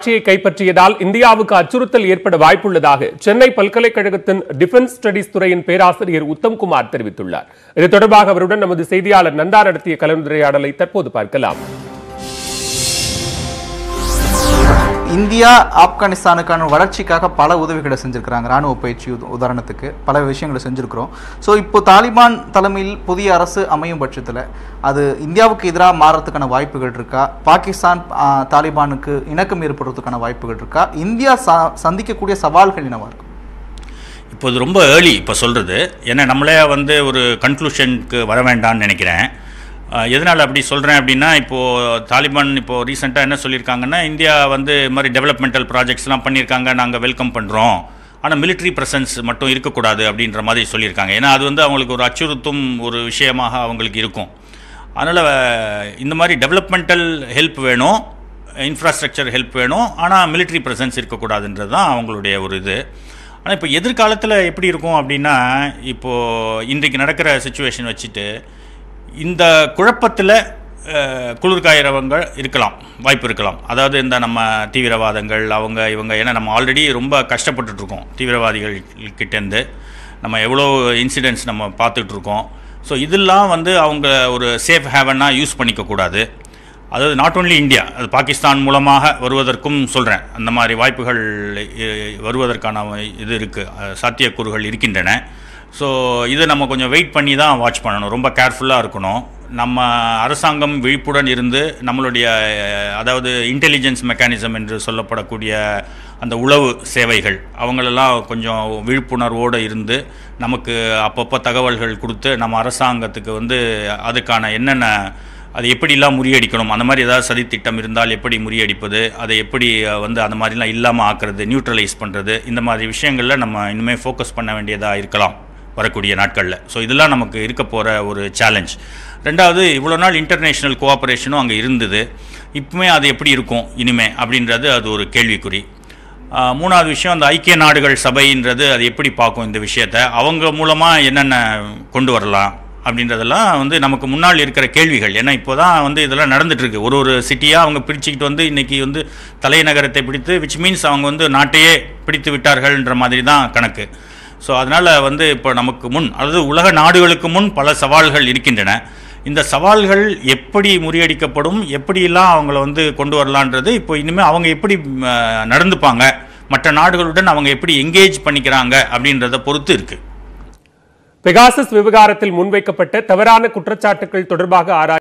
ஆட்சியை கைப்பற்றியதால் இந்தியாவுக்கு அச்சுறுத்தல் ஏற்பட வாய்ப்புள்ளதாக சென்னை பல்கலைக்கழகத்தின் டிஃபென்ஸ் ஸ்டடிஸ் துறையின் பேராசிரியர் உத்தம்குமார் தெரிவித்துள்ளார் இது தொடர்பாக அவருடன் நமது செய்தியாளர் நந்தா நடத்திய கலந்துரையாடலை தற்போது பார்க்கலாம் இந்தியா ஆப்கானிஸ்தானுக்கான வளர்ச்சிக்காக பல உதவிகளை செஞ்சுருக்கிறாங்க ராணுவ பயிற்சி உத- உதாரணத்துக்கு பல விஷயங்களை செஞ்சுருக்கிறோம் ஸோ இப்போ தாலிபான் தலைமையில் புதிய அரசு அமையும் பட்சத்தில் அது இந்தியாவுக்கு எதிராக மாறத்துக்கான வாய்ப்புகள் இருக்கா பாகிஸ்தான் ஆ, தாலிபானுக்கு இணக்கம் ஏற்படுறதுக்கான வாய்ப்புகள் இருக்கா இந்தியா ச- சந்திக்கக்கூடிய சவால்கள் என்னவா இருக்கும் இப்போ இது ரொம்ப ஏர்லி இப்போ சொல்கிறது ஏன்னா நம்மளே வந்து ஒரு கன்க்ளூஷனுக்கு வர வேண்டாம்னு நினைக்கிறேன் அஹ், எதனால் அப்படி சொல்கிறேன் அப்படின்னா இப்போது தாலிபான் இப்போது ரீசெண்டாக என்ன சொல்லியிருக்காங்கன்னா இந்தியா வந்து இது மாதிரி டெவலப்மெண்டல் ப்ராஜெக்ட்ஸ்லாம் பண்ணியிருக்காங்க நாங்கள் வெல்கம் பண்ணுறோம் ஆனால் military presence மட்டும் இருக்கக்கூடாது அப்படின்ற மாதிரி சொல்லியிருக்காங்க ஏன்னா அது வந்து அவங்களுக்கு ஒரு அச்சுறுத்தும் ஒரு விஷயமாக அவங்களுக்கு இருக்கும் அதனால் இந்த மாதிரி டெவலப்மெண்டல் ஹெல்ப் வேணும் இன்ஃப்ராஸ்ட்ரக்சர் ஹெல்ப் வேணும் ஆனால் military presence இருக்கக்கூடாதுன்றது தான் அவங்களுடைய ஒரு இது ஆனால் இப்போ எதிர்காலத்தில் எப்படி இருக்கும் அப்படின்னா இப்போது இன்றைக்கு நடக்கிற சுச்சுவேஷன் வச்சுட்டு இந்த குழப்பத்தில் குளிர்காயிறவங்க இருக்கலாம் வாய்ப்பு இருக்கலாம் அதாவது இந்த நம்ம தீவிரவாதங்கள் அவங்க இவங்க ஏன்னா நம்ம ஆல்ரெடி ரொம்ப கஷ்டப்பட்டுட்டு இருக்கோம் தீவிரவாதிகள் கிட்டேருந்து நம்ம எவ்வளோ இன்சிடென்ட்ஸ் நம்ம பார்த்துட்டு இருக்கோம் ஸோ இதெல்லாம் வந்து அவங்க ஒரு சேஃப் ஹேவனாக யூஸ் பண்ணிக்கக்கூடாது அதாவது நாட் only இந்தியா அது பாகிஸ்தான் மூலமாக வருவதற்கும் சொல்கிறேன் அந்த மாதிரி வாய்ப்புகள் இ- வருவதற்கான இது இருக்குது சாத்தியக்கூறுகள் இருக்கின்றன ஸோ இது நம்ம கொஞ்சம் வெயிட் பண்ணி தான் வாட்ச் பண்ணணும் ரொம்ப கேர்ஃபுல்லாக இருக்கணும் நம்ம அரசாங்கம் விழிப்புடன் இருந்து நம்மளுடைய அஹ், அதாவது இன்டெலிஜென்ஸ் மெக்கானிசம் என்று சொல்லப்படக்கூடிய அந்த உளவு சேவைகள் அவங்களெல்லாம் கொஞ்சம் விழிப்புணர்வோடு இருந்து நமக்கு அப்பப்போ தகவல்கள் கொடுத்து நம்ம அரசாங்கத்துக்கு வந்து அதுக்கான என்னென்ன அது எப்படிலாம் முறியடிக்கணும் அந்த மாதிரி ஏதாவது சதித்திட்டம் இருந்தால் எப்படி முறியடிப்பது அதை எப்படி அஹ், வந்து அந்த மாதிரிலாம் இல்லாமல் ஆக்குறது நியூட்ரலைஸ் பண்ணுறது இந்த மாதிரி விஷயங்களில் நம்ம இனிமேல் ஃபோக்கஸ் பண்ண வேண்டியதாக இருக்கலாம் வரக்கூடிய நாட்களில் ஸோ இதெல்லாம் நமக்கு இருக்க போகிற ஒரு சேலஞ்ச் ரெண்டாவது இவ்வளோ நாள் இன்டர்நேஷ்னல் கோஆப்ரேஷனும் அங்கே இருந்தது இப்பவுமே அது எப்படி இருக்கும் இனிமே அப்படின்றது அது ஒரு கேள்விக்குறி ஆஹ், மூணாவது விஷயம் அந்த ஐக்கிய நாடுகள் சபைன்றது அது எப்படி பார்க்கும் இந்த விஷயத்தை அவங்க மூலமாக என்னென்ன கொண்டு வரலாம் அப்படின்றதெல்லாம் வந்து நமக்கு முன்னால் இருக்கிற கேள்விகள் ஏன்னா இப்போ தான் வந்து இதெல்லாம் நடந்துட்டு இருக்கு ஒரு ஒரு சிட்டியாக அவங்க பிரிச்சுக்கிட்டு வந்து இன்னைக்கு வந்து தலைநகரத்தை பிடித்து விச் மீன்ஸ் அவங்க வந்து நாட்டையே பிடித்து விட்டார்கள்ன்ற மாதிரி தான் கணக்கு ஸோ அதனால் வந்து இப்போ நமக்கு முன் அதாவது உலக நாடுகளுக்கு முன் பல சவால்கள் இருக்கின்றன இந்த சவால்கள் எப்படி முறியடிக்கப்படும் எப்படியெல்லாம் அவங்கள வந்து கொண்டு வரலான்றது இப்போ இனிமேல் அவங்க எப்படி ம், நடந்துப்பாங்க மற்ற நாடுகளுடன் அவங்க எப்படி எங்கேஜ் பண்ணிக்கிறாங்க அப்படின்றத பொறுத்து இருக்குது பெகாசஸ் விவகாரத்தில் முன்வைக்கப்பட்ட தவறான குற்றச்சாட்டுகள் தொடர்பாக ஆராய